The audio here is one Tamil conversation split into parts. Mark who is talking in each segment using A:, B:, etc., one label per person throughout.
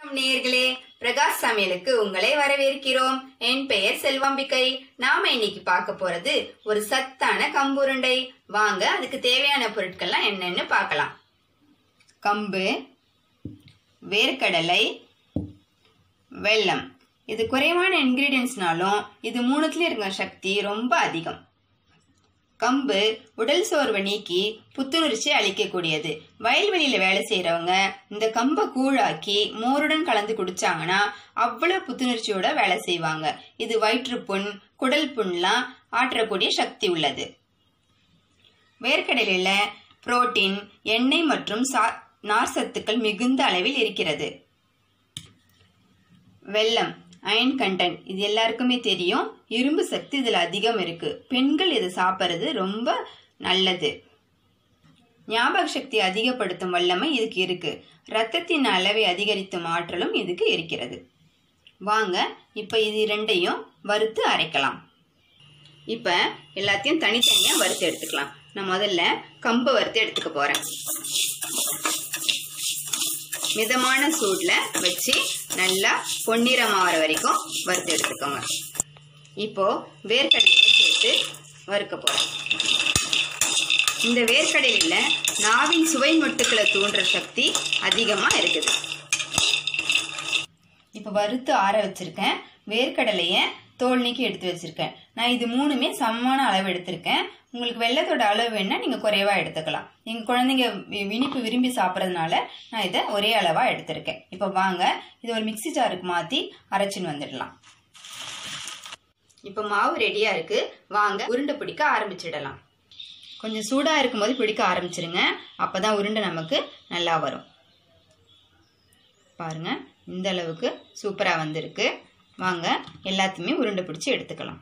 A: நேயர்களே பிரகாஷ் சமையலுக்கு உங்களை வரவேற்கிறோம் என் பெயர் செல்வாம்பிகை நாம இன்னைக்கு பார்க்க போறது ஒரு சத்தான கம்புருண்டை வாங்க அதுக்கு தேவையான பொருட்கள்லாம் என்னன்னு பார்க்கலாம் கம்பு வேர்க்கடலை வெல்லம் இது குறைவான இன்கிரீடியன்ஸ்னாலும் இது மூணுத்துல இருக்கிற சக்தி ரொம்ப அதிகம் கம்பு உடல் சோர்வை நீக்கி புத்துணர்ச்சி அளிக்கக்கூடியது வயல்வெளியில வேலை செய்யறவங்க இந்த கம்பை கூழாக்கி மோருடன் கலந்து குடிச்சாங்கன்னா அவ்வளவு புத்துணர்ச்சியோட வேலை செய்வாங்க இது வயிற்றுப்புண் குடல் புண்லாம் ஆற்றக்கூடிய சக்தி உள்ளது வேர்க்கடலையில புரோட்டீன் எண்ணெய் மற்றும் சா நார் சத்துக்கள் மிகுந்த அளவில் இருக்கிறது வெல்லம் அயன் கண்டென்ட் இது எல்லாருக்குமே தெரியும் இரும்பு சக்தி இதில் அதிகம் இருக்கு பெண்கள் இதை சாப்பிட்றது ரொம்ப நல்லது ஞாபக சக்தி அதிகப்படுத்தும் வல்லமை இதுக்கு இருக்கு ரத்தத்தின் அளவை அதிகரித்தும் ஆற்றலும் இதுக்கு இருக்கிறது வாங்க இப்போ இது ரெண்டையும் வறுத்து அரைக்கலாம் இப்போ எல்லாத்தையும் தனித்தனியாக வறுத்து எடுத்துக்கலாம் நான் முதல்ல கம்பை வறுத்து எடுத்துக்க போகிறேன் மிதமான சூடில் வச்சு நல்லா பொன்னிறமாகிற வரைக்கும் வறுத்து எடுத்துக்கோங்க இப்போ வேர்க்கடலையை சேர்த்து வறுக்க போகிறேன் இந்த வேர்க்கடலையில் நாவின் சுவை மொட்டுக்களை தூண்டுற சக்தி அதிகமாக இருக்குது இப்போ வறுத்து ஆற வச்சிருக்கேன் வேர்க்கடலையை தோல் நீக்கி எடுத்து வச்சிருக்கேன் நான் இது மூணுமே சமமான அளவு எடுத்திருக்கேன் உங்களுக்கு வெள்ளத்தோட அளவு வேணால் நீங்கள் குறைவாக எடுத்துக்கலாம் எங்கள் குழந்தைங்க வி- இனிப்பு விரும்பி சாப்பிட்றதுனால நான் இதை ஒரே அளவாக எடுத்திருக்கேன் இப்போ வாங்க இது ஒரு மிக்ஸி ஜாருக்கு மாற்றி அரைச்சின்னு வந்துடலாம் இப்போ மாவு ரெடியாக இருக்கு வாங்க உருண்டை பிடிக்க ஆரம்பிச்சிடலாம் கொஞ்சம் சூடாக இருக்கும்போது பிடிக்க ஆரம்பிச்சிருங்க அப்போ தான் உருண்டை நமக்கு நல்லா வரும் பாருங்க இந்த அளவுக்கு சூப்பராக வந்திருக்கு வாங்க எல்லாத்தையுமே உருண்டை பிடிச்சி எடுத்துக்கலாம்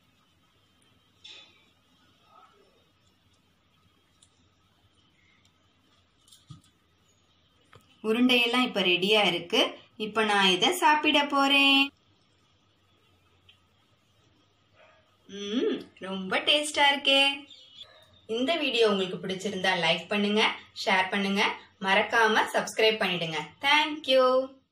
A: உருண்டையெல்லாம் இப்போ ரெடியாக இருக்கு இப்போ நான் இதை சாப்பிட போறேன் ம் ரொம்ப டேஸ்டா இருக்கே இந்த வீடியோ உங்களுக்கு பிடிச்சிருந்தா லைக் பண்ணுங்க ஷேர் பண்ணுங்க மறக்காம சப்ஸ்கிரைப் பண்ணிடுங்க தேங்க்யூ